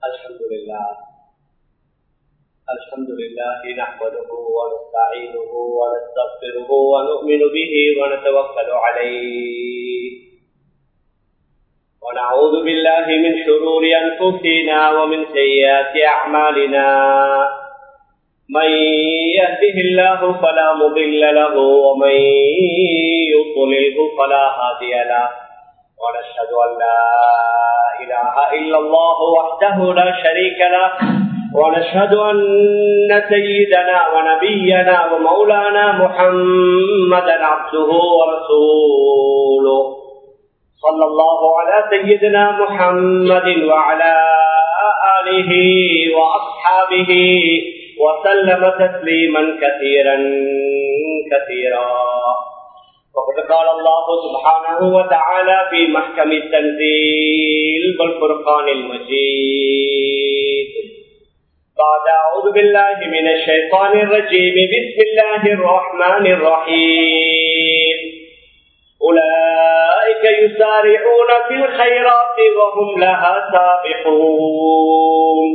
الحمد لله الحمد لله نحمده ونستعينه ونستغفره ونؤمن به ونتوكل عليه ونعوذ بالله من شرور أنفسنا ومن سيئات أعمالنا من يهده الله فلا مضل له ومن يضلله فلا هادي له ونشهد أن لا إله إلا الله وحده لا شريك له ونشهد أن سيدنا ونبينا ومولانا محمدا عبده ورسوله صلى الله على سيدنا محمد وعلى آله وأصحابه وسلم تسليما كثيرا كثيرا وقد قال الله سبحانه وتعالى في محكم التنزيل والفرقان المجيد بعد أعوذ بالله من الشيطان الرجيم بسم الله الرحمن الرحيم أولئك يسارعون في الخيرات وهم لها سابقون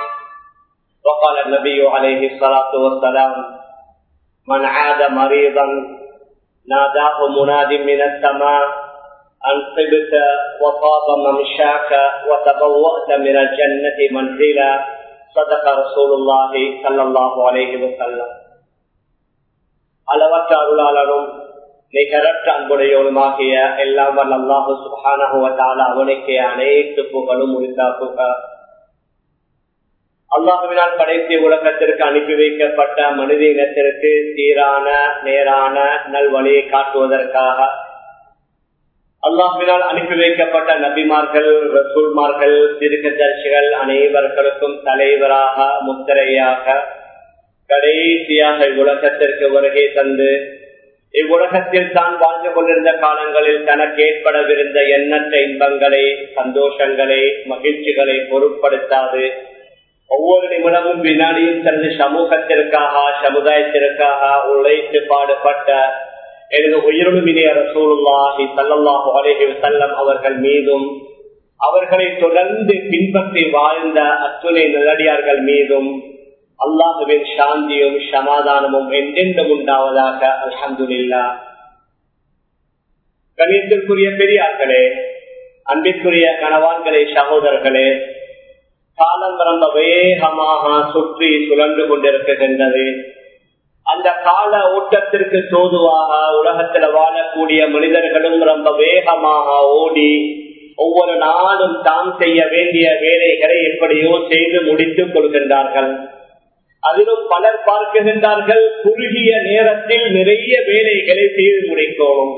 وقال النبي عليه الصلاة والسلام من عاد مريضا ناداه مناد من السماء أن طبت وطاب ممشاك وتبوأت من الجنة منزلا صدق رسول الله صلى الله عليه وسلم அளவற்ற அருளாளரும் நிகரற்ற அன்புடையவனுமாகிய எல்லாம் வல்ல அல்லாஹு சுபானகுவத்தால அவனுக்கு அனைத்து புகழும் உரித்தாக்குக அல்லாஹுவினால் படைத்த உலகத்திற்கு அனுப்பி வைக்கப்பட்ட மனித இனத்திற்கு சீரான நேரான நல்வழியை காட்டுவதற்காக அல்லாஹுவினால் அனுப்பி வைக்கப்பட்ட நபிமார்கள் ரசூல்மார்கள் திருக்கதர்சிகள் அனைவர்களுக்கும் தலைவராக முத்திரையாக கடைசியாக இவ்வுலகத்திற்கு வருகை தந்து இவ்வுலகத்தில் தான் வாழ்ந்து கொண்டிருந்த காலங்களில் தனக்கு ஏற்படவிருந்த எண்ணற்ற இன்பங்களை சந்தோஷங்களை மகிழ்ச்சிகளை பொருட்படுத்தாது ஒவ்வொரு நிமிடமும் வினாடியும் தனது சமூகத்திற்காக சமுதாயத்திற்காக உழைத்து பாடுபட்ட எனது உயிரினுமினிய ரசூலுல்லாஹி சல்லாஹு அலேஹி செல்லம் அவர்கள் மீதும் அவர்களை தொடர்ந்து பின்பற்றி வாழ்ந்த அத்துணை நல்லடியார்கள் மீதும் அல்லாஹுவின் சாந்தியும் சமாதானமும் என்றென்றும் உண்டாவதாக அலமதுல்லா கணியத்திற்குரிய பெரியார்களே அன்பிற்குரிய கணவான்களே சகோதரர்களே காலம் ரொம்ப வேகமாக சுற்றி சுழன்று கொண்டிருக்கின்றது அந்த கால ஓட்டத்திற்கு தோதுவாக உலகத்தில் வாழக்கூடிய மனிதர்களும் ரொம்ப வேகமாக ஓடி ஒவ்வொரு நாளும் தாம் செய்ய வேண்டிய வேலைகளை எப்படியோ செய்து முடித்துக் கொள்கின்றார்கள் அதிலும் பலர் பார்க்குகின்றார்கள் குறுகிய நேரத்தில் நிறைய வேலைகளை செய்து முடிக்கணும்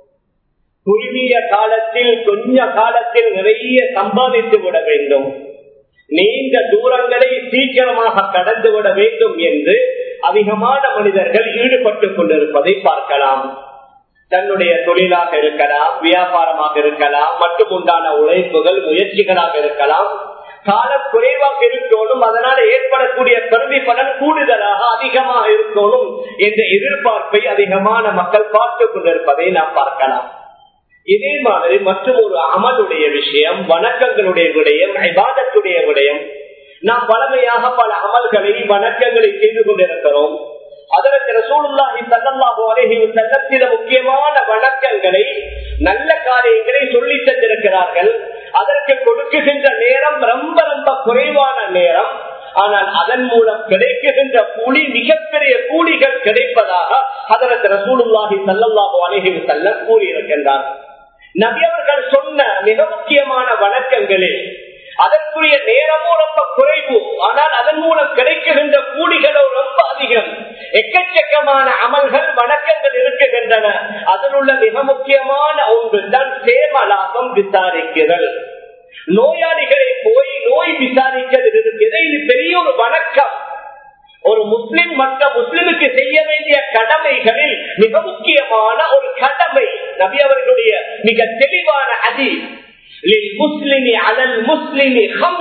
குறுகிய காலத்தில் கொஞ்ச காலத்தில் நிறைய சம்பாதித்து விட வேண்டும் நீண்ட தூரங்களை சீக்கிரமாக கடந்து விட வேண்டும் என்று அதிகமான மனிதர்கள் ஈடுபட்டுக் கொண்டிருப்பதை பார்க்கலாம் தன்னுடைய தொழிலாக இருக்கலாம் வியாபாரமாக இருக்கலாம் மற்றும் உண்டான உழைப்புகள் முயற்சிகளாக இருக்கலாம் காலம் குறைவாக இருக்கணும் அதனால ஏற்படக்கூடிய கருவி பலன் கூடுதலாக அதிகமாக இருக்கணும் என்ற எதிர்பார்ப்பை அதிகமான மக்கள் பார்த்துக் கொண்டிருப்பதை நாம் பார்க்கலாம் இதே மாதிரி மற்றும் ஒரு அமலுடைய விஷயம் வணக்கங்களுடைய விடயம் ஐபாதத்துடைய விடயம் நாம் பழமையாக பல அமல்களை வணக்கங்களை செய்து கொண்டிருக்கிறோம் அதற்கு ரசூலுல்லாஹி சல்லல்லாஹு அலைஹி வஸல்லம் சில முக்கியமான வணக்கங்களை நல்ல காரியங்களை சொல்லி தந்திருக்கிறார்கள் அதற்கு கொடுக்குகின்ற நேரம் ரொம்ப ரொம்ப குறைவான நேரம் ஆனால் அதன் மூலம் கிடைக்குகின்ற கூலி மிகப்பெரிய கூலிகள் கிடைப்பதாக அதற்கு ரசூலுல்லாஹி சல்லல்லாஹு அலைஹி வஸல்லம் கூறியிருக்கின்றார் நபி அவர்கள் சொன்ன மிக முக்கியமான வணக்கங்களில் அதற்குரிய நேரமும் ரொம்ப குறைவு ஆனால் அதன் மூலம் கிடைக்குகின்ற கூலிகளோ ரொம்ப அதிகம் எக்கச்சக்கமான அமல்கள் வணக்கங்கள் இருக்குகின்றன அதில் உள்ள மிக முக்கியமான ஒன்று தான் சேமலாபம் விசாரிக்கிறது நோயாளிகளை போய் நோய் விசாரிக்கிறது இருக்கிறது இது பெரிய ஒரு வணக்கம் ஒரு முஸ்லிம் மற்ற முஸ்லிமுக்கு செய்ய வேண்டிய கடமைகளில் மிக முக்கியமான ஒரு கடமை நபி அவர்களுடைய மிக தெளிவான அதி முஸ்லிமி அலல் முஸ்லிமி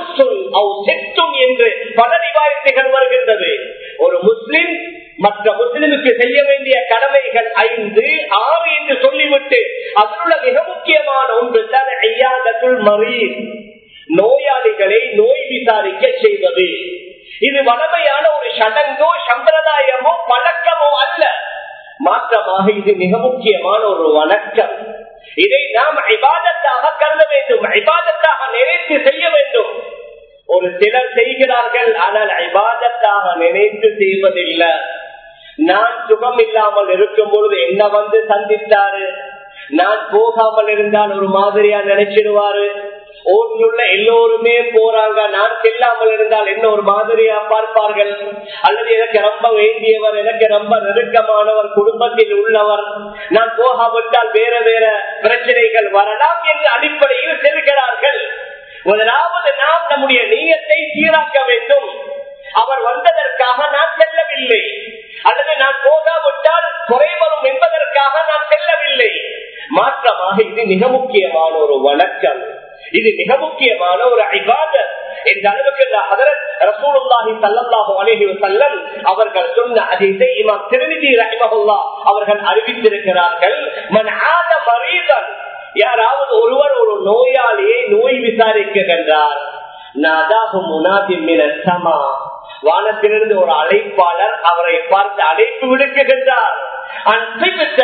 என்று பல ரிவாயத்துகள் வருகின்றது ஒரு முஸ்லிம் மற்ற முஸ்லிமுக்கு செய்ய வேண்டிய கடமைகள் ஐந்து ஆறு என்று சொல்லிவிட்டு அதிலுள்ள மிக முக்கியமான ஒன்று தான் ஐயாதத்துள் மறீர் நோயாளிகளை நோய் விசாரிக்க செய்வது இது வளமையான ஒரு சடங்கோ சம்பிரதாயமோ பழக்கமோ அல்ல மாற்றமாக இது மிக முக்கியமான ஒரு வணக்கம் இதை நாம் ஐபாதத்தாக கருத வேண்டும் ஐபாதத்தாக நினைத்து செய்ய வேண்டும் ஒரு சிலர் செய்கிறார்கள் ஆனால் ஐபாதத்தாக நினைத்து செய்வதில்லை நான் சுகம் இல்லாமல் இருக்கும் பொழுது என்ன வந்து சந்தித்தாரு நான் போகாமல் இருந்தால் ஒரு மாதிரியா நினைச்சிடுவாரு ஊரில் எல்லோருமே போறாங்க நான் செல்லாமல் இருந்தால் என்ன ஒரு மாதிரியா பார்ப்பார்கள் அல்லது எனக்கு ரொம்ப வேண்டியவர் எனக்கு ரொம்ப நெருக்கமானவர் குடும்பத்தில் உள்ளவர் நான் போகாவிட்டால் வேற வேற பிரச்சனைகள் வரலாம் என்று அடிப்படையில் செல்கிறார்கள் முதலாவது நாம் நம்முடைய நீயத்தை சீராக்க வேண்டும் அவர் வந்ததற்காக நான் செல்லவில்லை அல்லது நான் போகாவிட்டால் குறை வரும் என்பதற்காக நான் செல்லவில்லை மாற்றமாக இது மிக முக்கியமான ஒரு வணக்கம் இது மிக முக்கியமான ஒரு ஐபாதத் என்ற அளவுக்கு ரசூலுல்லாஹி சல்லல்லாஹு அலைஹி வஸல்லம் அவர்கள் சொன்ன ஹதீஸை இமாம் திருமிதி ரஹிமஹுல்லாஹ் அவர்கள் அறிவித்திருக்கிறார்கள் மன் ஆத மரீதன் யாராவது ஒருவர் ஒரு நோயாளியை நோய் விசாரிக்கின்றார் நாதாகு முனாதின் மின சமா வானத்திலிருந்து ஒரு அழைப்பாளர் அவரை பார்த்து அழைப்பு விடுக்குகின்றார் அன்பித்த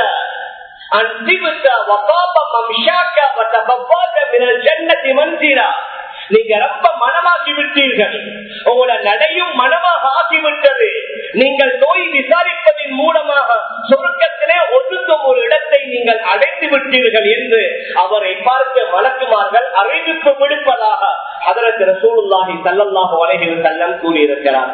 அன்பித்த வபாப மம்ஷாக்க வதபவாக மினல் ஜன்னதி மன்சிரா நீங்க ரொம்ப மனமாக்கி விட்டீர்கள் உங்களோட நடையும் மனமாக ஆகிவிட்டது நீங்கள் நோய் விசாரிப்பதன் மூலமாக சொருக்கத்திலே ஒதுங்கும் ஒரு இடத்தை நீங்கள் அடைந்து விட்டீர்கள் என்று அவரை பார்த்து மலக்குமார்கள் அறிவிப்பு விடுப்பதாக அதற்கு ரசூலுல்லாஹி சல்லல்லாஹு அலைஹி வஸல்லம் கூறியிருக்கிறார்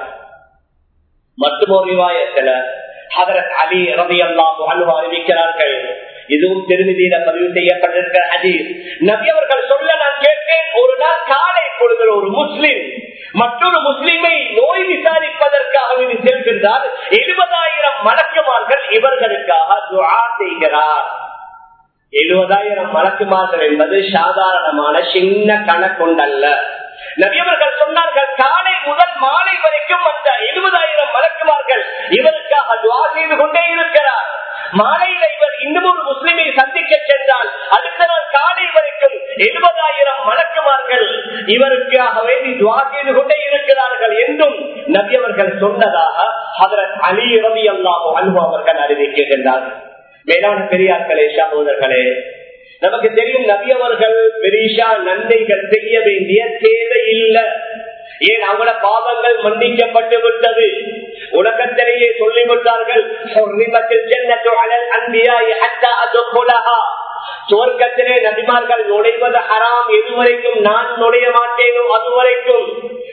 மற்றும் ஒரு விவாயத்துல ஹதரத் அலி ரவி அல்லாஹு அனுபவ அறிவிக்கிறார்கள் இதுவும் திருமதியில பதிவு செய்யப்பட்டிருக்கிற ஹதீஸ் நபி அவர்கள் சொல்ல நான் கேட்டேன் ஒரு நாள் காலை பொழுது ஒரு முஸ்லிம் மற்றொரு முஸ்லிமை நோய் விசாரிப்பதற்காக இது செல்கின்றார் எழுபதாயிரம் மலக்குமார்கள் இவர்களுக்காக துவா செய்கிறார் எழுபதாயிரம் மலக்குமார்கள் என்பது சாதாரணமான சின்ன கணக்கொண்டல்ல நபியவர்கள் சொன்னார்கள் காலை முதல் மாலை வரைக்கும் அந்த எழுபதாயிரம் மலக்குமார்கள் இவருக்காக துவா செய்து கொண்டே இருக்கிறார் மாலையில இவர் இன்னும் ஒரு முஸ்லிமை சந்திக்க சென்றால் அடுத்த நாள் காலை வரைக்கும் எழுபதாயிரம் மலக்குமார்கள் இவருக்காக வேண்டி துவா செய்து கொண்டே இருக்கிறார்கள் என்றும் நபியவர்கள் சொன்னதாக ஹதரத் அலி ரவி அல்லாஹோ அன்பு அவர்கள் அறிவிக்கின்றார்கள் மேலான பெரியார்களே சகோதரர்களே நமக்கு தெரியும் நபியவர்கள் பெரிஷா நன்மைகள் செய்ய வேண்டிய தேவை இல்லை ஏன் அவங்கள பாவங்கள் மன்னிக்கப்பட்டு விட்டது உலகத்திலேயே சொல்லிவிட்டார்கள் சுவர்க்கத்திலே நபிமார்கள் நுழைவது ஹராம் எதுவரைக்கும் நான் நுழைய மாட்டேனோ அதுவரைக்கும்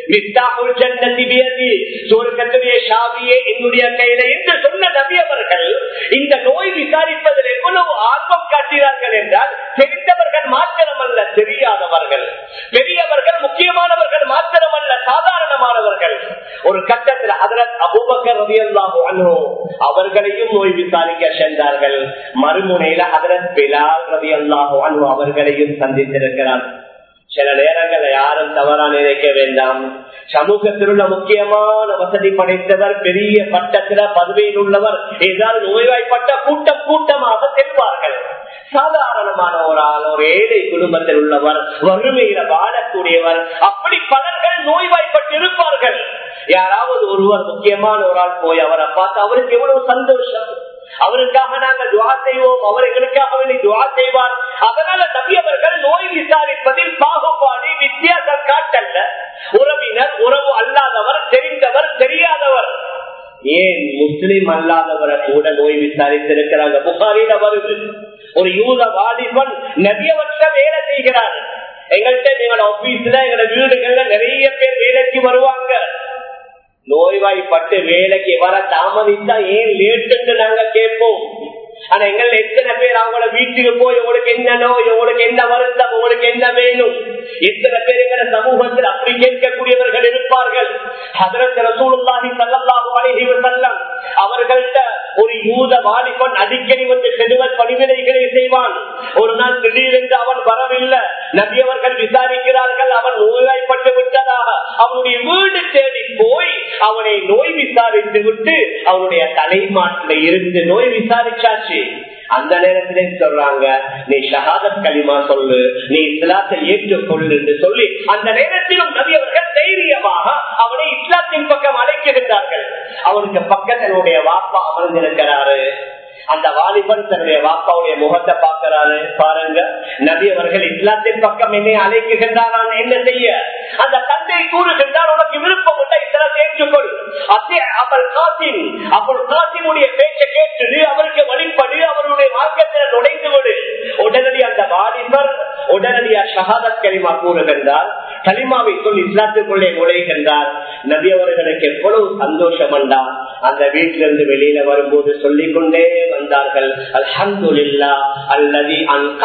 சுவர்க்கத்திலே ஷாவியே என்னுடைய கையில என்று சொன்ன நபி அவர்கள் இந்த நோய் விசாரிப்பதில் எவ்வளவு ஆர்வம் காட்டினார்கள் என்றால் தெரிந்தவர்கள் மாத்திரமல்ல தெரியாதவர்கள் பெரியவர்கள் முக்கியமானவர்கள் மாத்திரமல்ல சாதாரணமானவர்கள் ஒரு கட்டத்தில் அதரத் அபுபக்கர் ரவி அல்லாஹு அவர்களையும் நோய் விசாரிக்க சென்றார்கள் மறுமுனையில அதரத் பிலால் ரவி அல்லாஹு அனு அவர்களையும் சந்தித்திருக்கிறார் சில நேரங்கள் யாரும் தவறா நினைக்க வேண்டாம் சமூகத்தில் உள்ள முக்கியமான வசதி படைத்தவர் பெரிய பட்டத்தில பதவியில் உள்ளவர் ஏதாவது நோய்வாய்ப்பட்ட கூட்டம் கூட்டமாக செல்வார்கள் சாதாரணமான ஒரு ஆள் ஒரு ஏழை குடும்பத்தில் உள்ளவர் வறுமையில வாழக்கூடியவர் அப்படி பலர்கள் நோய்வாய்ப்பட்டு இருப்பார்கள் யாராவது ஒருவர் முக்கியமான ஒரு ஆள் போய் அவரை பார்த்து அவருக்கு எவ்வளவு சந்தோஷம் அவருக்காக நாங்கள் துவா செய்வோம் அவர்களுக்காக வேண்டி துவா செய்வார் அதனால நபி அவர்கள் நோய் விசாரிப்பதில் பாகுபாடு வித்தியாசம் காட்டல்ல உறவினர் உறவு அல்லாதவர் தெரிந்தவர் தெரியாதவர் ஏன் முஸ்லிம் அல்லாதவரை கூட நோய் விசாரித்திருக்கிறாங்க புகாரில வருது ஒரு யூத வாலிபன் நபியவற்ற வேலை செய்கிறார் எங்கள்கிட்ட எங்களோட ஆபீஸ்ல எங்களோட வீடுகள்ல நிறைய பேர் வேலைக்கு வருவாங்க நோய்வாய்ப்பட்டு வேலைக்கு வர தாமதித்தா ஏன் லேட்டு நாங்க கேட்போம் ஆனா எங்களை எத்தனை பேர் அவங்கள வீட்டுக்கு போய் உங்களுக்கு என்ன நோய் உங்களுக்கு என்ன வருத்தம் உங்களுக்கு என்ன வேணும் எத்தனை பேர் எங்களை சமூகத்தில் அப்படி கேட்கக்கூடியவர்கள் இருப்பார்கள் அவர்கள்ட்ட ஒரு யூத வாலிபன் அடிக்கடி வந்து செடுவல் பணிவிடைகளை செய்வான் ஒரு நாள் திடீரென்று அவன் வரவில்லை நபியவர்கள் விசாரிக்கிறார்கள் அவன் நோய்வாய்ப்பட்டு விட்டதாக அவனுடைய வீடு தேடி போய் அவனை நோய் விசாரித்து விட்டு அவனுடைய தலைமாட்டில இருந்து நோய் விசாரிச்சாச்சு அந்த நேரத்திலே சொல்றாங்க நீ ஷஹாதத் களிமா சொல்லு நீ இஸ்லாத்தை ஏற்றுக்கொள்ளு என்று சொல்லி அந்த நேரத்திலும் நபி அவர்கள் தைரியமாக அவனை இஸ்லாத்தின் பக்கம் அழைக்கின்றார்கள் அவனுக்கு பக்கத்தினுடைய வாப்பா அமர்ந்திருக்கிறாரு அந்த வாலிபன் தன்னுடைய வாப்பாவுடைய முகத்தை பார்க்கிறாரு பாருங்க நபி அவர்கள் இஸ்லாத்தின் பக்கம் என்னை அழைக்குகின்றார் நான் என்ன செய்ய அந்த தந்தை கூறுகின்றார் உனக்கு விருப்பம் உள்ள இஸ்லாத்தை ஏற்றுக்கொள் அதே அவள் காசின் அவள் காசினுடைய பேச்சை கேட்டு அவருக்கு வழிபடு அவருடைய மார்க்கத்தில் நுழைந்து விடு உடனடி அந்த வாலிபர் உடனடியா ஷஹாதத் கலிமா கூறுகின்றார் கலிமாவை சொல் இஸ்லாத்துக்குள்ளே நுழைகின்றார் நபி அவர்களுக்கு எவ்வளவு சந்தோஷம் என்றால் அந்த வீட்டிலிருந்து வெளியில வரும்போது சொல்லிக் கொண்டே வந்தார்கள் அல்ஹம்துலில்லா அல்லது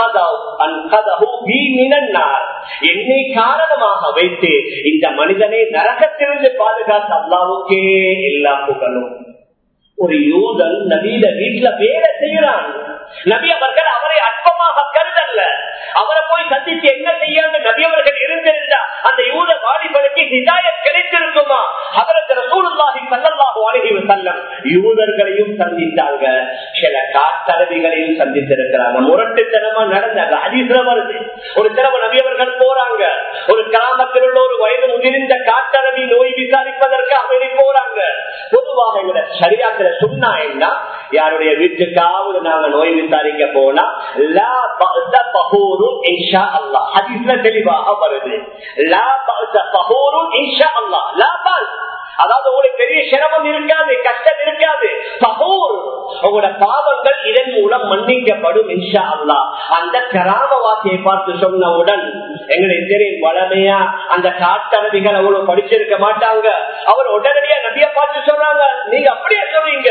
என்னை காரணமாக வைத்து இந்த மனிதனை நரகத்திலிருந்து பாதுகாத்த அல்லாவுக்கே எல்லா புகழும் ஒரு யூதன் நவீன வீட்டுல வேலை செய்யறான் நபி அவர்கள் அவரை அற்பமாக கருதல்ல அவரை போய் சந்தித்து என்ன செய்யாம நபி அவர்கள் இருந்திருந்தா அந்த யூத வாலிபனுக்கு ஹிதாயத் கிடைத்திருக்குமா அவருக்கு ரசூலுல்லாஹி ஸல்லல்லாஹு அலைஹி வஸல்லம் யூதர்களையும் சந்தித்தாங்க சில காட்டரவிகளையும் சந்தித்திருக்கிறாங்க முரட்டுத்தனமா நடந்தாங்க ஹதீஸ்ல வருது ஒரு தடவை நபி அவர்கள் போறாங்க ஒரு கிராமத்தில் உள்ள ஒரு வயது முதிர்ந்த காட்டரவி நோய் விசாரிப்பதற்கு அமைதி போறாங்க பொதுவாக எங்களை சரியாக்கிற சொன்னா என்ன யாருடைய வீட்டுக்காவது நாங்க நோய் விசாரிக்க போனா லா பஅஸ பஹூருன் இன்ஷா அல்லாஹ் ஹதீஸ்ல தெளிவாக வருது லா பஅஸ பஹூருன் இன்ஷா அல்லாஹ் லா பஅஸ் அதாவது உங்களுக்கு பெரிய சிரமம் இருக்காது கஷ்டம் இருக்காது பகூர் உங்களோட பாவங்கள் இதன் மூலம் மன்னிக்கப்படும் இன்ஷா அல்லா அந்த கிராமவாசியை பார்த்து சொன்னவுடன் எங்களுக்கு தெரியும் வளமையா அந்த காட்டரவிகள் அவ்வளவு படிச்சிருக்க மாட்டாங்க அவர் உடனடியா நபிய பார்த்து சொல்றாங்க நீங்க அப்படியே சொல்றீங்க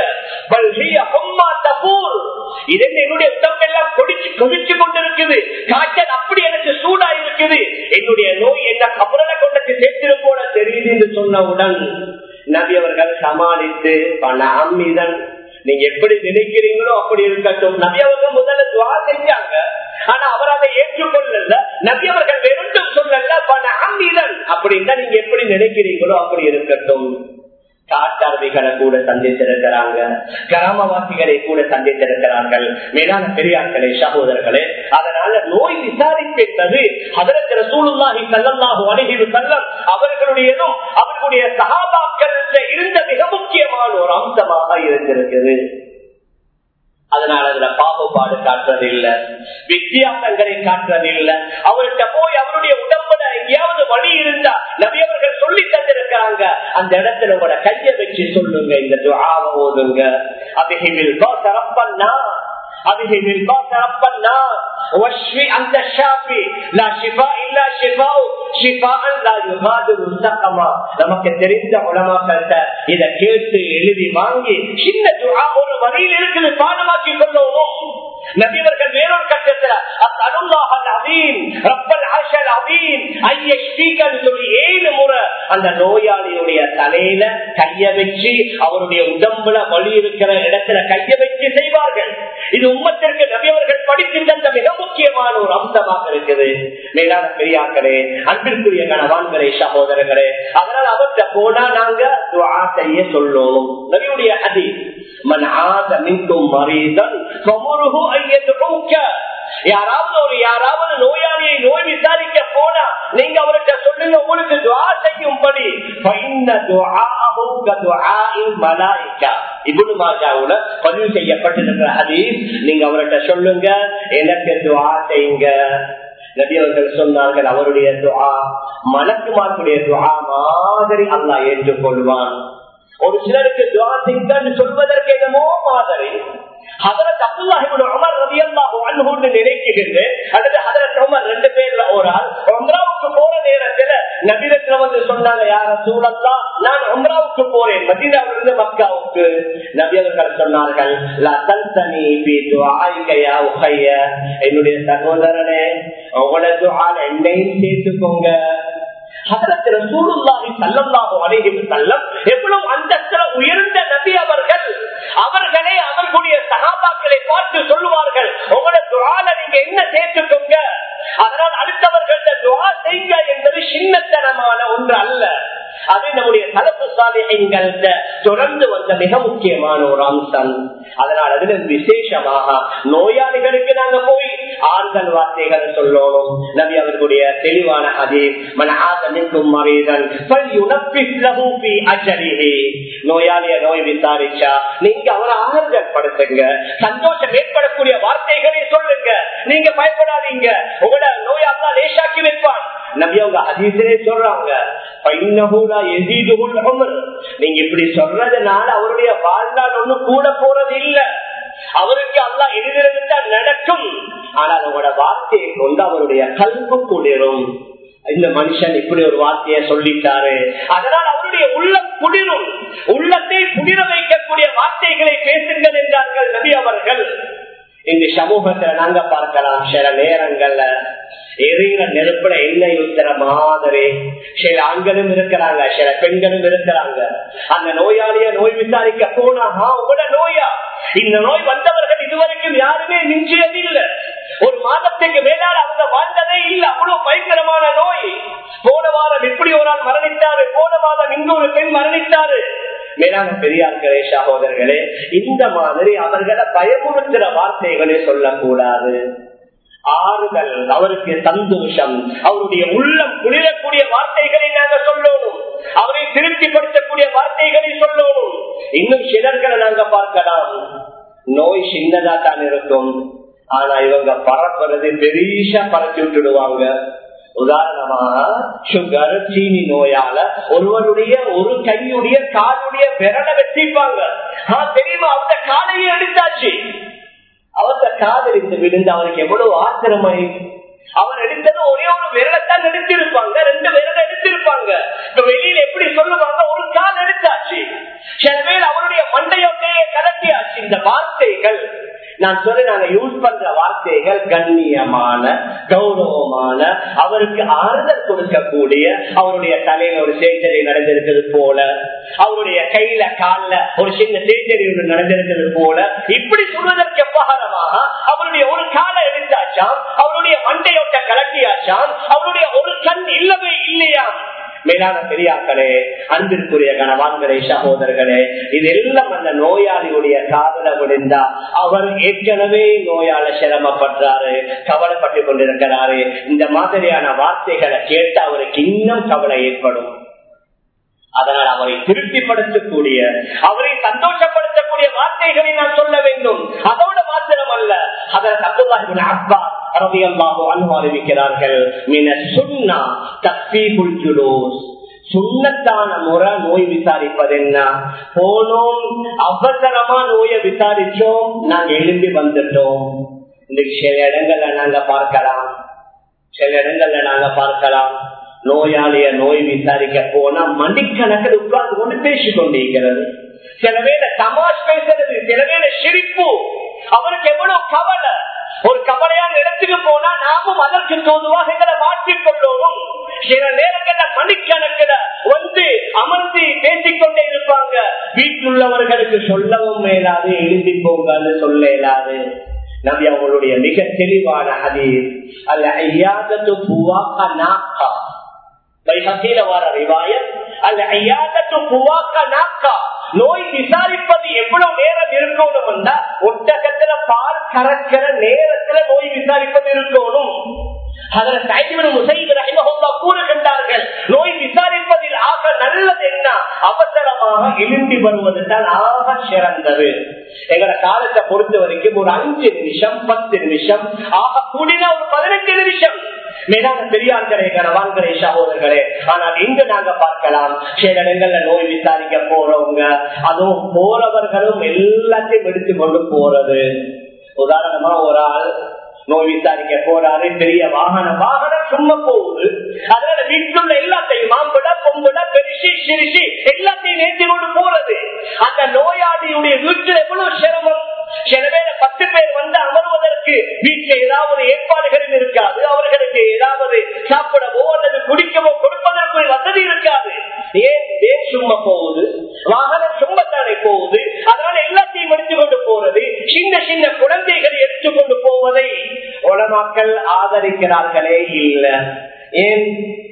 இதன் என்னுடைய உடம்பெல்லாம் கொடிச்சு கொதிச்சு கொண்டிருக்குது காய்ச்சல் அப்படி எனக்கு சூடா இருக்குது என்னுடைய நோய் என்ன கபரனை கொண்டு சேர்த்திரு போல தெரியுது என்று சொன்னவுடன் நபி அவர்கள் சமாளித்து பண அம்மிதன் நீங்க எப்படி நினைக்கிறீங்களோ அப்படி இருக்கட்டும் நபி அவர்கள் முதல்ல துவா செஞ்சாங்க ஆனா அவர் அதை ஏற்றுக்கொள்ளல நபி அவர்கள் வெறும் சொல்லல பண அம்மிதன் அப்படின்னா நீங்க எப்படி நினைக்கிறீங்களோ அப்படி இருக்கட்டும் காட்டார்விகளை கூட சந்தித்திருக்கிறாங்க கிராமவாசிகளை கூட சந்தித்திருக்கிறார்கள் மேலான பெரியார்களே சகோதரர்களே அதனால நோய் விசாரிப்பு என்பது அதற்கு ரசூலுல்லாஹி சல்லல்லாஹு அலைஹி வஸல்லம் அவர்களுடையதும் அவர்களுடைய சகாபாக்கள் இருந்த மிக முக்கியமான ஒரு அம்சமாக இருந்திருக்குது அதனால அதுல பாகுபாடு காட்டுறதில்லை வித்தியாசங்களை காட்டுறதில்லை அவர்கிட்ட போய் அவருடைய உடம்புல எங்கேயாவது வழி இருந்தா நபியவர்கள் சொல்லி தந்திருக்காங்க அந்த இடத்துல உங்களோட கைய வச்சு சொல்லுங்க இந்த துஆவை ஓதுங்க அபிஹிமில் ரப்பன்னா أبهم الباس رب النار واشفي أنت الشافي لا شفاء إلا شفاء شفاء لا يغادر سقما நமக்கு தெரிந்த உலமாக்கள்கிட்ட இத கேட்டு எழுதி வாங்கி சின்ன துஆ ஒரு வரியில் இருக்குது பாடமாக்கி கொள்ளவும் நபிவர்கள் வேறொரு கட்டத்துல அல்லாஹ் அலீம் ரப்பல் அர்ஷல் அலீம் ஐயஷ்டீகன் சொல்லி ஏழு முறை அந்த நோயாளியுடைய தலையில கைய வச்சு அவருடைய உடம்புல வலி இருக்கிற இடத்துல கைய வச்சு செய்வார்கள் இது உம்மத்திற்கு நபியவர்கள் படித்து தந்த மிக முக்கியமான ஒரு அம்சமாக இருக்குது மேலான பெரியாக்களே அன்பிற்குரிய கணவான்களே சகோதரர்களே அதனால் அவர்கிட்ட போனா நாங்க துவா செய்ய சொல்லணும் நபியுடைய அதி மன் ஆத மின்கும் மரீதன் ஃபமுருஹு ஐயதுஊக யாராவது ஒரு யாராவது நோயாளியை நோய் விசாரிக்க போனா நீங்க அவர்கிட்ட சொல்லுங்க உங்களுக்கு துவா செய்யும்படி பதிவு செய்யப்பட்டிருக்கிற ஹதீஸ் நீங்க அவர்கிட்ட சொல்லுங்க எனக்கு துவா செய்யுங்க நபி அவர்கள் சொன்னார்கள் அவருடைய துவா மலக்குமார்களுடைய துவா மாதிரி அல்லா ஏற்றுக்கொள்வான் ஒரு சிலருக்கு துவா செய்யுங்கன்னு சொல்வதற்கு என்னமோ மாதிரி ஹதரத் அப்துல்லாஹிபுல் உமர் ரலியல்லாஹு அன்ஹுன்னு நினைக்கிறேன் அல்லது ஹதரத் உமர் ரெண்டு பேர்ல ஒரு ஆள் உம்ராவுக்கு போற நேரத்துல நபிரத்துல வந்து சொன்னாங்க யார சூழல்லா நான் உம்ராவுக்கு போறேன் மதீனாவிலிருந்து மக்காவுக்கு நபி அவர்கள் சொன்னார்கள் லா தன்சனி பி துஆயிக யா உஹைய என்னுடைய சகோதரனே உங்களோட துஆல என்னையும் சேர்த்துக்கோங்க எவ்வளவு அந்தஸ்துல உயர்ந்த நபி அவர்கள் அவர்களே அவர்களுடைய சகாபாக்களை பார்த்து சொல்லுவார்கள் உங்களோட துவால நீங்க என்ன சேர்த்துக்கோங்க அதனால் அடுத்தவர்கள்ட்ட துவா செய்யுங்க என்பது சின்னத்தனமான ஒன்று அல்ல அது நம்முடைய தலப்பு சாலைகள் தொடர்ந்து வந்த மிக முக்கியமான ஒரு அம்சம் அதனால் அதுல விசேஷமாக நோயாளிகளுக்கு நாங்க போய் ஆறுதல் வார்த்தைகளை சொல்லணும் நபி அவர்களுடைய தெளிவான அதே மன ஆதமிக்கும் மறைதன் நோயாளிய நோய் விசாரிச்சா நீங்க அவரை ஆறுதல் படுத்துங்க சந்தோஷம் ஏற்படக்கூடிய வார்த்தைகளை சொல்லுங்க நீங்க பயப்படாதீங்க உங்களோட நோயாளா லேசாக்கி வைப்பான் நபி அவங்க அதிசலே சொல்றாங்க நீங்க இப்படி சொல்றதுனால அவருடைய வாழ்நாள் ஒண்ணு கூட போறது இல்ல அவருக்கு அல்லா எதிர்தான் நடக்கும் ஆனால் அவரோட வார்த்தையை கொண்டு அவருடைய கல்பு குளிரும் இந்த மனுஷன் இப்படி ஒரு வார்த்தையை சொல்லிட்டாரு அதனால் அவருடைய உள்ளம் குளிரும் உள்ளத்தை குளிர வைக்கக்கூடிய வார்த்தைகளை பேசுங்கள் என்றார்கள் நபி அவர்கள் இந்த சமூகத்துல நாங்க பார்க்கலாம் சில நேரங்கள்ல எரிகிற நெருப்புல எண்ணெய் ஊத்துற மாதிரி சில ஆண்களும் இருக்கிறாங்க சில பெண்களும் இருக்கிறாங்க அந்த நோயாளிய நோய் விசாரிக்க போனா உங்களோட நோயா இந்த நோய் வந்தவர்கள் இதுவரைக்கும் யாருமே மிஞ்சியது இல்ல ஒரு மாதத்துக்கு மேலால் அவங்க வாழ்ந்ததே இல்ல அவ்வளவு பயங்கரமான நோய் போன வாரம் இப்படி ஒரு ஆள் மரணித்தாரு போன மாதம் இன்னொரு பெண் மரணித்தாரு மேலான பெரியார்களே சகோதரர்களே இந்த மாதிரி அவர்களை பயமுறுத்துற வார்த்தைகளே சொல்லக்கூடாது ஆறுதல் அவருக்கு சந்தோஷம் அவருடைய உள்ளம் குளிரக்கூடிய வார்த்தைகளை நாங்க சொல்லணும் அவரை திருப்திப்படுத்தக்கூடிய வார்த்தைகளை சொல்லணும் இன்னும் சிலர்களை நாங்க பார்க்கலாம் நோய் சின்னதா தான் இருக்கும் ஆனா இவங்க பரப்புறது பெரிய பரப்பி விட்டுடுவாங்க உதாரணமாக சுகர் சீனி நோயால ஒருவருடைய ஒரு கையுடைய காலுடைய விரலை வெட்டிப்பாங்க தெரியுமா அந்த காலையே எடுத்தாச்சு அவர்த காதலித்து விழுந்து அவருக்கு எவ்வளவு ஆத்திரமாய் அவர் எடுத்தது ஒரே ஒரு விரலத்தான் எடுத்திருப்பாங்க ரெண்டு விரல எடுத்திருப்பாங்க இப்ப வெளியில எப்படி சொல்லுவாங்க ஒரு கால் எடுத்தாச்சு சில பேர் அவருடைய மண்டையோட்டையே கலட்டியாச்சு இந்த வார்த்தைகள் நான் சொல்லி நாங்க யூஸ் பண்ற வார்த்தைகள் கண்ணியமான கௌரவமான அவருக்கு ஆறுதல் கொடுக்கக்கூடிய அவருடைய தலையில ஒரு சேஞ்சரி நடந்திருக்கிறது போல அவருடைய கையில கால்ல ஒரு சின்ன சேஞ்சரி ஒன்று நடந்திருக்கிறது போல இப்படி சொல்வதற்கு எப்பாகரமாக அவருடைய ஒரு காலை எடுத்தாச்சாம் அவருடைய மண்டையோட்ட கலட்டியாச்சாம் அவருடைய ஒரு கண் இல்லவே இல்லையா மேலான பெரியாக்களே அன்பிற்குரிய கணவான்களே சகோதரர்களே இதெல்லாம் அந்த நோயாளியுடைய காதல விழுந்தா அவர் ஏற்கனவே நோயால சிரமப்படுறாரு கவலைப்பட்டு கொண்டிருக்கிறாரு இந்த மாதிரியான வார்த்தைகளை கேட்டு அவருக்கு இன்னும் கவலை ஏற்படும் அதனால் அவரை திருப்திப்படுத்தக்கூடிய அவரை சந்தோஷப்படுத்தக்கூடிய வார்த்தைகளை நான் சொல்ல வேண்டும் அதோட மாத்திரம் அல்ல அதற்கு அப்துல்லாஹிபின் அப்பா அறிவிக்கிறார்கள் சுண்ணத்தான முறை நோய் விசாரிப்பது என்ன போனோம் அவசரமா நோயை விசாரிச்சோம் நாங்க எழும்பி வந்துட்டோம் இன்னைக்கு சில இடங்கள்ல நாங்க பார்க்கலாம் சில இடங்கள்ல நாங்க பார்க்கலாம் நோயாளிய நோய் விசாரிக்க போனா மணிக்கணக்கில் உட்கார்ந்து கொண்டு பேசிக் கொண்டிருக்கிறது சில வேலை தமாஷ் பேசுறது சில வேலை சிரிப்பு அவருக்கு எவ்வளவு கவலை ஒரு கவலையான இடத்துக்கு போனா நாமும் அதற்கு தோதுவாக எங்களை மாற்றிக் கொள்ளணும் சில நேரங்கள்ல மணிக்கணக்கில் வந்து அமர்ந்து பேசிக்கொண்டே இருப்பாங்க வீட்டில் உள்ளவர்களுக்கு சொல்லவும் மேலாது எழுதி போங்கன்னு சொல்ல இயலாது நபி அவங்களுடைய மிக தெளிவான ஹதீஸ் அல்ல ஐயாதத்து பூவாக்கா நாக்கா வைஹத்தில வர ரிவாயத் அல்ல ஐயாதத்து பூவாக்கா நாக்கா நோய் விசாரிப்பது எவ்வளவு நேரம் இருக்கணும் ஒட்டகத்துல பால் கறக்கிற நேரத்துல நோய் விசாரிப்பது இருக்கணும் கூறுகின்றார்கள் நோய் விசாரிப்பதில் ஆக நல்லது என்ன அவசரமாக எழும்பி வருவது தான் ஆக சிறந்தது எங்களை காலத்தை பொறுத்த வரைக்கும் ஒரு அஞ்சு நிமிஷம் பத்து நிமிஷம் ஆக கூடினா ஒரு பதினெட்டு நிமிஷம் மேலான பெரியார்களே கனவான்களே சகோதரர்களே ஆனால் இங்கு நாங்க பார்க்கலாம் சில இடங்கள்ல நோய் விசாரிக்க போறவங்க அதுவும் போறவர்களும் எல்லாத்தையும் எடுத்துக்கொண்டு போறது உதாரணமா ஒரு ஆள் நோய் விசாரிக்க போறாரு பெரிய வாகனம் வாகனம் சும்மா போகுது அதனால வீட்டுள்ள எல்லாத்தையும் மாம்பட பொம்பட பெருசி சிரிசி எல்லாத்தையும் நேர்த்தி கொண்டு போறது அந்த நோயாளியுடைய வீட்டில் எவ்வளவு சிரமம் சில பேர் பத்து பேர் வந்து அமர்வதற்கு வீட்டில் ஏதாவது ஏற்பாடுகளும் இருக்காது அவர்களுக்கு ஏதாவது சாப்பிடவோ அல்லது குடிக்கவோ கொடுப்பதற்கு வசதி இருக்காது ஏன் ஏன் சும்மா போகுது வாகனம் சும்மத்தானே போகுது அதனால எல்லாத்தையும் எடுத்துக்கொண்டு போறது சின்ன சின்ன குழந்தைகளை எடுத்துக்கொண்டு போவதை உலமாக்கள் ஆதரிக்கிறார்களே இல்ல ஏன்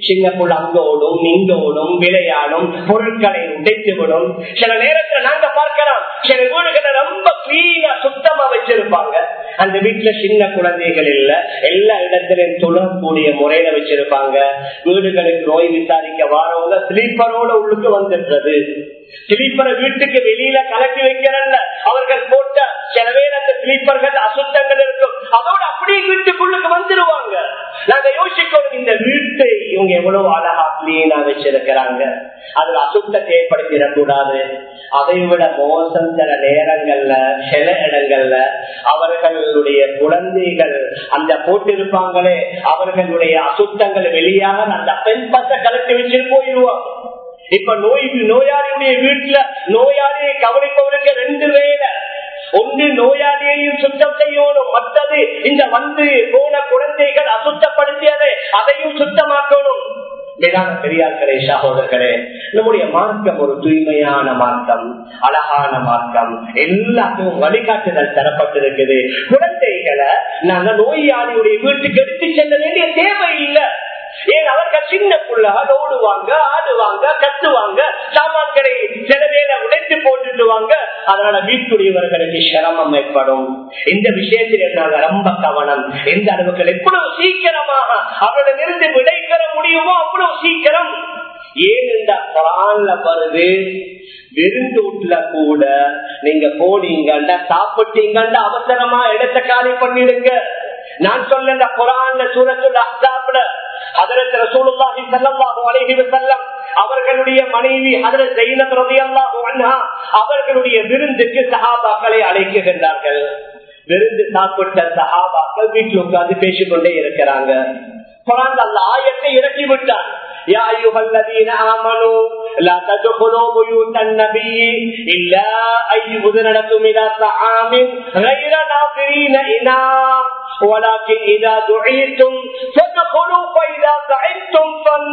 சின்ன புள்ள அங்க ஓடும் இங்க ஓடும் விளையாடும் பொருட்களை உடைத்து விடும் சில நேரத்துல நாங்க பார்க்கலாம் சில வீடுகளை ரொம்ப கிளீனா சுத்தமா வச்சிருப்பாங்க அந்த வீட்டுல சின்ன குழந்தைகள் இல்ல எல்லா இடத்திலும் துளக்கூடிய முறையில வச்சிருப்பாங்க வீடுகளுக்கு நோய் விசாரிக்க வாரவங்க ஸ்லீப்பரோட உள்ளுக்கு வந்துடுறது ஸ்லீப்பரை வீட்டுக்கு வெளியில கலட்டி வைக்கிறல்ல அவர்கள் போட்ட சில பேர் அந்த ஸ்லீப்பர்கள் அசுத்தங்கள் இருக்கும் அதோட அப்படியே வீட்டுக்குள்ளுக்கு வந்துருவாங்க நாங்க யோசிக்கணும் இந்த வீட்டை இவங்க எவ்வளவு அழகா கிளீனா வச்சிருக்கிறாங்க அதுல அசுத்தத்தை ஏற்படுத்திடக்கூடாது அதை விட மோசம் சில நேரங்கள்ல சில இடங்கள்ல அவர்களுடைய குழந்தைகள் அந்த போட்டிருப்பாங்களே அவர்களுடைய அசுத்தங்கள் வெளியாக அந்த பெண் பசை கலட்டி வச்சுட்டு போயிடுவாங்க இப்ப நோய் நோயாளியுடைய வீட்டுல நோயாளியை கவனிப்பவருக்கு ரெண்டு வேலை ஒன்று நோயாளியையும் சுத்தம் செய்யணும் மற்றது இந்த வந்து போன குழந்தைகள் அசுத்தப்படுத்தியதை அதையும் சுத்தமாக்கணும் மேலான பெரியார்களே சகோதரர்களே நம்முடைய மார்க்கம் ஒரு தூய்மையான மார்க்கம் அழகான மார்க்கம் எல்லாத்துக்கும் வழிகாட்டுதல் தரப்பட்டிருக்குது குழந்தைகளை நாங்க நோயாளியுடைய வீட்டுக்கு எடுத்து செல்ல வேண்டிய தேவை இல்லை ஏன் அவர்கள் சின்ன புள்ளாக ஓடுவாங்க ஆடுவாங்க கத்துவாங்க சாமான்களை சில பேரை உடைத்து போட்டுடுவாங்க அதனால வீட்டுடையவர்களுக்கு சிரமம் ஏற்படும் இந்த விஷயத்தில் நாங்க ரொம்ப கவனம் எந்த அளவுக்கு எவ்வளவு சீக்கிரமாக அவரிடமிருந்து விடை பெற முடியுமோ அவ்வளவு சீக்கிரம் ஏன் இந்த குரான்ல வருது விருந்தூட்டுல கூட நீங்க போனீங்கண்டா சாப்பிட்டீங்கண்டா அவசரமா இடத்த காலி பண்ணிடுங்க நான் சொல்ல இந்த குரான்ல சூரத்துல அஹ்ஸாப்ல ஹதரத் ரசூலுல்லாஹி ஸல்லல்லாஹு அலைஹி வஸல்லம் அவர்களுடைய மனைவி ஹதரத் ஜைனப் ரலியல்லாஹு அன்ஹா அவர்களுடைய விருந்துக்கு சஹாபாக்களை அழைக்குகின்றார்கள் விருந்து சாப்பிட்ட சஹாபாக்கள் வீட்டில் உட்கார்ந்து பேசிக்கொண்டே இருக்கிறாங்க குரான் அல்ல ஆயத்தை இறக்கி விட்டான் يا أيها الذين آمنوا لا تدخلوا بيوت النبي إلا أن يؤذن لكم إلى طعام غير ناظرين إناه ولكن إذا دعيتم فادخلوا فإذا دعيتم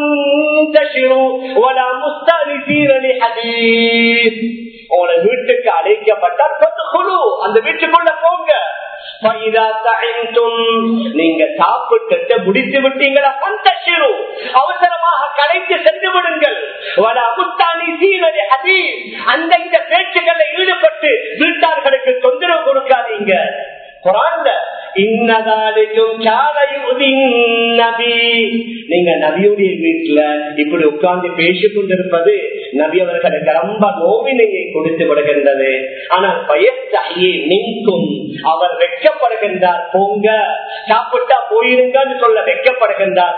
فانتشروا ولا مستأنسين لحديث உங்களை வீட்டுக்கு அழைக்கப்பட்டால் பத்துக்குழு அந்த வீட்டுக்குள்ள போங்க நீங்க சாப்பிட்டு முடித்து விட்டீங்களா அவசரமாக கடைக்கு சென்று விடுங்கள் அந்த இந்த பேச்சுக்களை ஈடுபட்டு வீட்டார்களுக்கு தொந்தரவு கொடுக்காதீங்க குரான்ல இன்னதாலும் நபி நீங்க நபியுடைய வீட்டுல இப்படி உட்கார்ந்து பேசிக் கொண்டிருப்பது நபி அவர்களுக்கு ரொம்ப நோவினையை கொடுத்து விடுகின்றது ஆனால் பயத்தாயே நீக்கும் அவர் வெட்கப்படுகின்றார் போங்க சாப்பிட்டா போயிருங்கன்னு சொல்ல வெட்கப்படுகின்றார்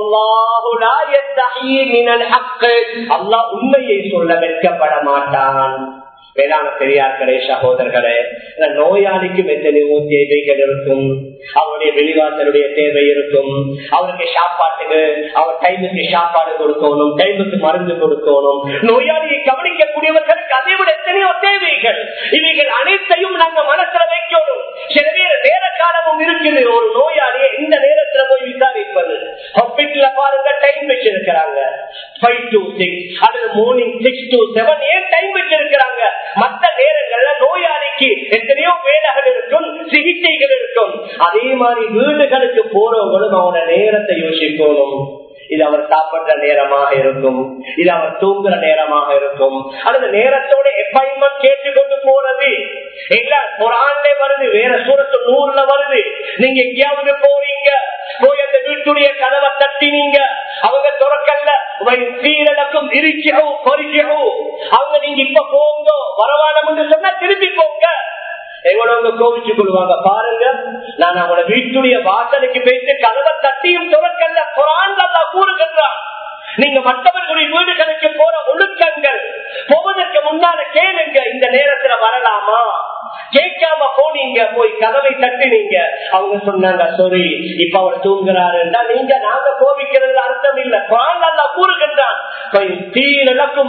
அல்லாஹ் உண்மையை சொல்ல வெட்கப்பட மாட்டான் வேளாண் பெரியார்களே சகோதரர்களே நோயாளிக்கும் எத்தனையோ தேவைகள் இருக்கும் அவருடைய வெளிவாசலுடைய தேவை இருக்கும் அவருக்கு சாப்பாட்டுக்கு அவர் டைமுக்கு சாப்பாடு கொடுக்கணும் டைமுக்கு மருந்து கொடுக்கணும் நோயாளியை கவனிக்கக்கூடியவர்களுக்கு அதை விட எத்தனையோ தேவைகள் இவைகள் அனைத்தையும் நாங்க மனசுல வைக்கணும் சில பேர் நேர காலமும் இருக்குது ஒரு நோயாளியை இந்த நேரத்துல போய் விசாரிப்பது ஹாஸ்பிட்டல்ல பாருங்க டைம் வச்சிருக்கிறாங்க ஃபைவ் டு சிக்ஸ் அல்லது மார்னிங் சிக்ஸ் டு செவன் ஏன் டைம் வச்சிருக்கிறாங்க மற்ற நேரங்கள்ல நோயாளிக்கு எத்தனையோ வேலைகள் இருக்கும் சிகிச்சைகள் இருக்கும் அதே மாதிரி வீடுகளுக்கு போறவங்களும் அவனோட நேரத்தை யோசிக்கணும் இது அவர் சாப்பிடுற நேரமாக இருக்கும் இது அவர் தூங்குற நேரமாக இருக்கும் அல்லது நேரத்தோட அப்பாயின்மெண்ட் கேட்டுக்கொண்டு போறது எல்லாம் குரான்ல வருது வேற சூரத்து நூறுல வருது நீங்க எங்கேயாவது போறீங்க போய் அந்த வீட்டுடைய கதவை தட்டினீங்க அவங்க துறக்கல்ல சீரழக்கும் இருச்சவும் பரிச்சவும் அவங்க நீங்க இப்ப போங்க வரவானம் என்று சொன்னா திருப்பி போங்க எங்களவங்க கோவிச்சு கொள்வாங்க பாருங்க நான் அவங்களோட வீட்டுடைய வாசலுக்கு போயிட்டு கதவை தட்டியும் துறக்கல்ல குரான் அல்லா கூறுகின்றான் நீங்க மற்றவர்களுடைய வீடுகளுக்கு போற ஒழுக்கங்கள் போவதற்கு முன்னால கேளுங்க இந்த நேரத்துல வரலாமா கேட்காம போனீங்க போய் கதவை தட்டினீங்க அவங்க சொன்னாங்க சாரி இப்ப அவர் தூங்குறாருன்னா நீங்க நாங்க கோவிக்கிறது அர்த்தம் இல்ல குரான் அல்லா கூறுகின்றான் தீரக்கும்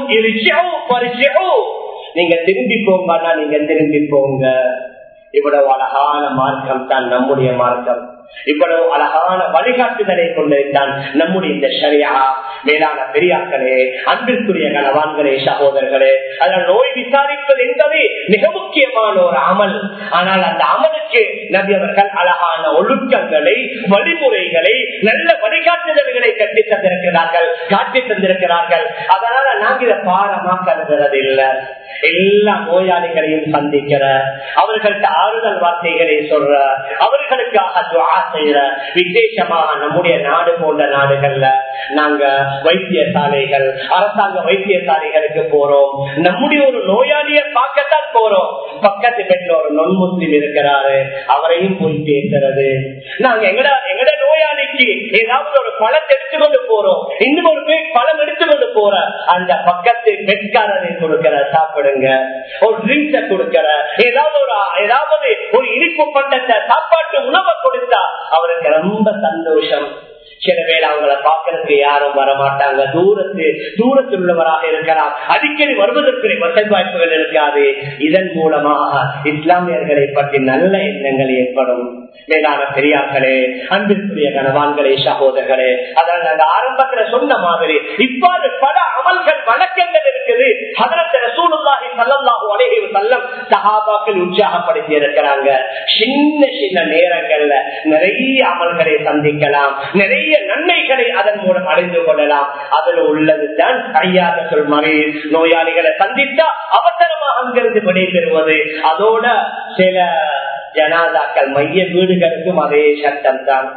நீங்க திரும்பி போங்க நீங்க திரும்பி போங்க இவ்வளவு அழகான மார்க்கம் தான் நம்முடைய மார்க்கம் இவ்வளவு அழகான வழிகாட்டுதலை கொண்டிருந்தான் நம்முடைய இந்த சரியா மேலான பெரியாக்களே அன்பிற்குரிய கணவான்களே சகோதரர்களே அதில் நோய் விசாரிப்பது என்பது மிக முக்கியமான ஒரு அமல் ஆனால் அந்த அமலுக்கு நபி அவர்கள் அழகான ஒழுக்கங்களை வழிமுறைகளை நல்ல வழிகாட்டுதல்களை கட்டி தந்திருக்கிறார்கள் காட்டி தந்திருக்கிறார்கள் அதனால நாங்க இதை பாரமா கருதுறது இல்லை எல்லா நோயாளிகளையும் சந்திக்கிற அவர்கள்ட்ட ஆறுதல் வார்த்தைகளை சொல்ற அவர்களுக்காக துவா செய்யற விசேஷமாக நம்முடைய நாடு போன்ற நாடுகள்ல நாங்க வைத்தியசாலைகள் அரசாங்க வைத்தியசாலைகளுக்கு போறோம் நம்முடைய ஒரு நோயாளியை பார்க்கத்தான் போறோம் பக்கத்து பெற்ற ஒரு நொன் முஸ்லிம் இருக்கிறாரு அவரையும் போய் பேசுறது நாங்க எங்கட எங்கட நோயாளிக்கு ஏதாவது ஒரு பழத்தை எடுத்துக்கொண்டு போறோம் இன்னும் ஒரு பேர் பழம் எடுத்துக்கொண்டு போற அந்த பக்கத்து பெட்காரரை கொடுக்கிற சாப்பிடுங்க ஒரு ட்ரிங்க்ஸ கொடுக்கிற ஏதாவது ஒரு ஏதாவது ஒரு இனிப்பு பண்டத்தை சாப்பாட்டு உணவை கொடுத்தா அவருக்கு ரொம்ப சந்தோஷம் சில பேர் அவங்கள பாக்குறதுக்கு யாரும் வரமாட்டாங்க தூரத்து தூரத்தில் உள்ளவராக இருக்கலாம் அடிக்கடி வருவதற்கு வசதி வாய்ப்புகள் இருக்காது இதன் மூலமாக இஸ்லாமியர்களை பற்றி நல்ல எண்ணங்கள் ஏற்படும் மேலான பெரியார்களே அன்பிற்குரிய கணவான்களே சகோதரர்களே அதனால் நாங்க ஆரம்பத்துல சொன்ன மாதிரி இவ்வாறு பல அமல்கள் வழக்கங்கள் இருக்குது அதற்கு ரசூலுல்லாஹி ஸல்லல்லாஹு அலைஹி வஸல்லம் சஹாபாக்கள் உற்சாகப்படுத்தி இருக்கிறாங்க சின்ன சின்ன நேரங்கள்ல நிறைய அமல்களை சந்திக்கலாம் நிறைய நன்மைகளை அதன் மூலம் அடைந்து கொள்ளலாம் அதுல உள்ளதுதான் ஐயாக சொல் மறை நோயாளிகளை சந்தித்தா அவசரமாக அங்கிருந்து விடைபெறுவது அதோட சில ஜனாதாக்கள் மைய வீடுகளுக்கும் அதே சட்டம் தான்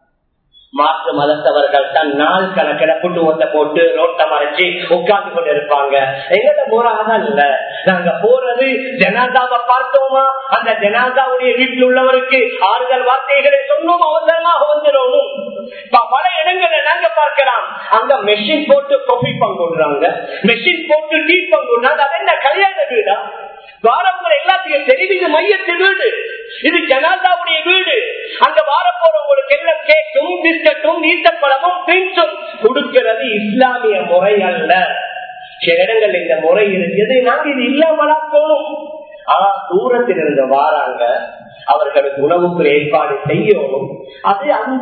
மாற்று மதத்தவர்கள் தான் நாள் கணக்கில குட்டுவத்தை போட்டு ரோட்டை மறைச்சு உட்கார்ந்து கொண்டு இருப்பாங்க எங்கிட்ட போறாங்க இல்ல நாங்க போறது ஜனாதாவை பார்த்தோமா அந்த ஜனாதாவுடைய வீட்டில் உள்ளவருக்கு ஆறுதல் வார்த்தைகளை சொன்னோம் அவசரமாக வந்துடணும் பல இடங்களை நாங்க பார்க்கலாம் அங்க மெஷின் போட்டு கொப்பி பங்குடுறாங்க மெஷின் போட்டு டீ பங்குடுறாங்க அது என்ன கல்யாண வீடா வாரங்கள் எல்லாத்தையும் தெரியுது இது மையத்து வீடு இது ஜனாதாவுடைய வீடு அங்க வார போறவங்களுக்கு எல்லாம் கேக்கும் பிஸ்கட்டும் நீத்தப்பழமும் பிரின்ஸும் கொடுக்கிறது இஸ்லாமிய முறை அல்ல சில இடங்கள் இந்த முறை இருக்குது நாங்க இது இல்லாமலாக்கணும் ஆனா தூரத்தில் இருந்து வாராங்க அவர்களுக்கு உணவுக்கு ஏற்பாடு செய்யணும் அது அந்த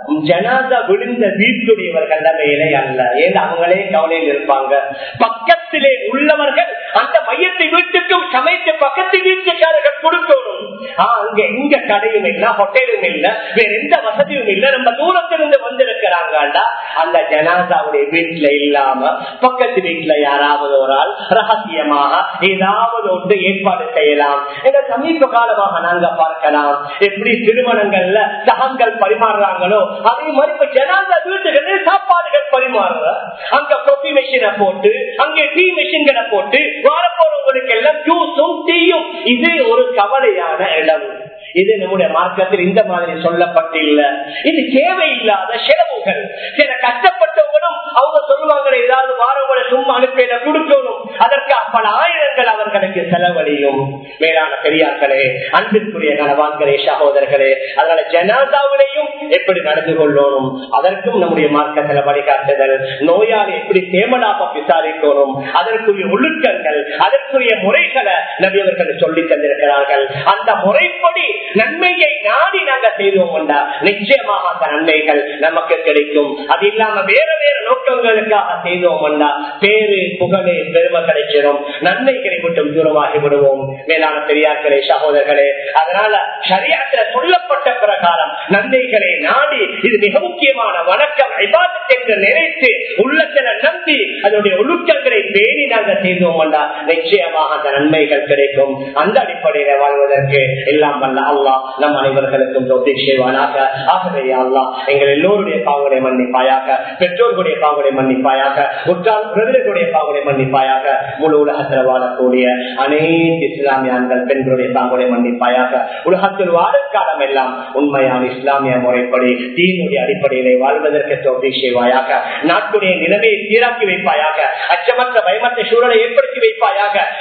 ஜனாதா விழுந்த வீட்டுடையவர்கள் வேலை அல்ல ஏன் அவங்களே கவலையில் இருப்பாங்க பக்கத்திலே உள்ளவர்கள் அந்த மையத்தை வீட்டுக்கும் சமைத்து பக்கத்து வீட்டுக்காரர்கள் கொடுக்கணும் அங்க எங்க கடையும் இல்ல ஹோட்டலும் இல்ல வேற எந்த வசதியும் இல்ல நம்ம தூரத்திலிருந்து வந்திருக்கிறாங்கடா அந்த ஜனாதாவுடைய வீட்டுல இல்லாம பக்கத்து வீட்டுல யாராவது ஒரு ஆள் ரகசியமாக ஏதாவது ஒன்று ஏற்பாடு செய்யலாம் எங்க சமீப காலமாக நாங்க பார்க்கலாம் எப்படி திருமணங்கள்ல சகங்கள் பரிமாறுறாங்களோ அதே மாதிரி இப்ப ஜனாதா வீட்டுகளில் சாப்பாடுகள் பரிமாறுற அங்க கொப்பி மெஷினை போட்டு அங்கே டீ மெஷின்களை போட்டு வாரப்போறவங்களுக்கு எல்லாம் ஜூஸும் டீயும் இது ஒரு கவலையான இடம் இது நம்முடைய மார்க்கத்தில் இந்த மாதிரி சொல்லப்பட்டில்ல இது தேவையில்லாத செலவுகள் சில கஷ்டப்பட்டவங்களும் அவங்க சொல்லுவாங்க ஏதாவது வாரவங்களை சும்மா அனுப்பிட கொடுக்கணும் அதற்கு பல ஆயிரங்கள் அவர்களுக்கு செலவழியும் மேலான பெரியார்களே அன்பிற்குரிய கணவான்களே சகோதரர்களே அதனால ஜனாதாவிலையும் எப்படி நடந்து கொள்ளணும் அதற்கும் நம்முடைய மார்க்கத்தில் வழிகாட்டுதல் நோயாளி எப்படி தேமலாக விசாரிக்கணும் அதற்குரிய ஒழுக்கங்கள் அதற்குரிய முறைகளை நபியவர்கள் சொல்லி தந்திருக்கிறார்கள் அந்த முறைப்படி நன்மையை நாடி நாங்க செய்தோம் கொண்டா நிச்சயமாக அந்த நன்மைகள் நமக்கு கிடைக்கும் அது இல்லாம வேற வேற நோக்கங்களுக்காக செய்தோம் கொண்டா பேரு புகழே பெருமை கிடைச்சிடும் நன்மைகளை மட்டும் தூரமாகி விடுவோம் மேலான பெரியார்களே சகோதரர்களே அதனால சரியாத்துல சொல்லப்பட்ட பிரகாரம் நன்மைகளை நாடி இது மிக முக்கியமான வணக்கம் ஐபாதத் என்று நினைத்து உள்ளத்துல நம்பி அதனுடைய ஒழுக்கங்களை பேணி நாங்கள் செய்தோம் கொண்டா நிச்சயமாக அந்த நன்மைகள் கிடைக்கும் அந்த அடிப்படையில வாழ்வதற்கு எல்லாம் வல்ல அல்லா நம் அனைவர்களுக்கும் செய்வானாக ஆகவே அல்லா எங்கள் எல்லோருடைய பாவங்களை மன்னிப்பாயாக பெற்றோர்களுடைய பாவங்களை மன்னிப்பாயாக உற்றார்களுடைய பாவங்களை மன்னிப்பாயாக முழு உலகத்தில் வாழக்கூடிய அனைத்து இஸ்லாமிய ஆண்கள் பெண்களுடைய பாவங்களை மன்னிப்பாயாக உலகத்தில் வாழும் காலம் எல்லாம் உண்மையான இஸ்லாமிய முறைப்படி தீனுடைய அடிப்படையிலே வாழ்வதற்கு தோல்வி செய்வாயாக நாட்டுடைய நிலைமையை சீராக்கி வைப்பாயாக அச்சமற்ற பயமற்ற சூழலை ஏற்படுத்தி வைப்பாயாக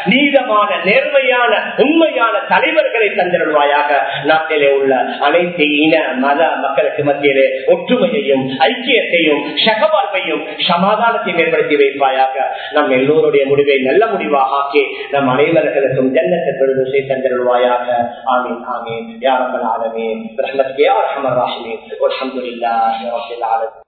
நீதமான நேர்மையான உண்மையான தலைவர்களை தந்திருவாயாக நாட்டிலே உள்ள அனைத்து இன மத மக்களுக்கு மத்தியிலே ஒற்றுமையையும் ஐக்கியத்தையும் சகவாழ்வையும் சமாதானத்தையும் ஏற்படுத்தி வைப்பாயாக நம் எல்லோருடைய முடிவை நல்ல முடிவாக ஆக்கி நம் அனைவர்களுக்கும் ஜன்னத்தை பெருமை தந்திருவாயாக ஆமீன் ஆமீன் யாரம்பல் ஆலமீன் ரஹ்மத்கே அரஹமர் ராஹிமீன் والحمد لله رب العالمين